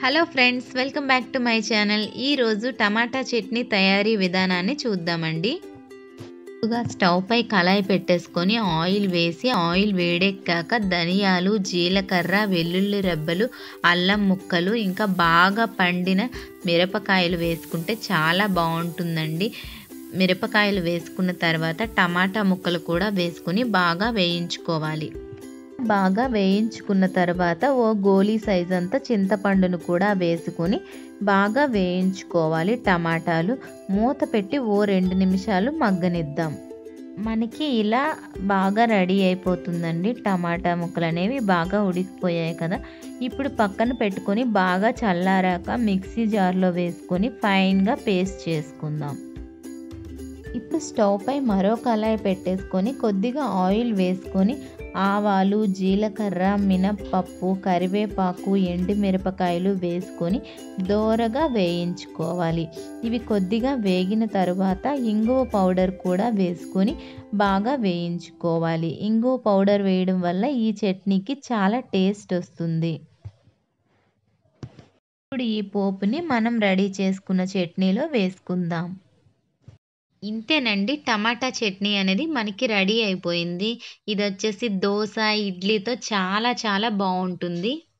hello friends welcome back to my channel ఈరోజు టమాటా చట్నీ తయారీ విధానాన్ని చూద్దామండి ముందుగా స్టవ్ పై కళాయి పెట్టేసుకొని ఆయిల్ వేసి ఆయిల్ వేడెక్కాక ధనియాలు జీలకర్ర వెల్లుల్లి రెబ్బలు అల్లం ముక్కలు ఇంకా బాగా పండిన మిరపకాయలు వేసుకుంటే చాలా బాగుంటుందండి మిరపకాయలు వేసుకున్న తర్వాత టమాటా ముక్కలు కూడా వేసుకుని బాగా వేయించుకోవాలి బాగా వేయించుకున్న తర్వాత ఓ గోలీ సైజ్ అంతా చింతపండును కూడా వేసుకొని బాగా వేయించుకోవాలి టమాటాలు మూత పెట్టి ఓ రెండు నిమిషాలు మగ్గనిద్దాం మనకి ఇలా బాగా రెడీ అయిపోతుందండి టమాటా ముక్కలు అనేవి బాగా ఉడికిపోయాయి కదా ఇప్పుడు పక్కన పెట్టుకొని బాగా చల్లారాక మిక్సీ జార్లో వేసుకొని ఫైన్గా పేస్ట్ చేసుకుందాం ఇప్పుడు స్టవ్ పై మరో కళాయి పెట్టేసుకొని కొద్దిగా ఆయిల్ వేసుకొని ఆవాలు జీలకర్ర మినప్పప్పు కరివేపాకు ఎండుమిరపకాయలు వేసుకొని దోరగా వేయించుకోవాలి ఇవి కొద్దిగా వేగిన తర్వాత ఇంగువ పౌడర్ కూడా వేసుకొని బాగా వేయించుకోవాలి ఇంగువ పౌడర్ వేయడం వల్ల ఈ చట్నీకి చాలా టేస్ట్ వస్తుంది ఇప్పుడు ఈ పోపుని మనం రెడీ చేసుకున్న చట్నీలో వేసుకుందాం ఇంతేనండి టమాటా చట్నీ అనేది మనకి రెడీ అయిపోయింది ఇది వచ్చేసి దోశ ఇడ్లీతో చాలా చాలా బాగుంటుంది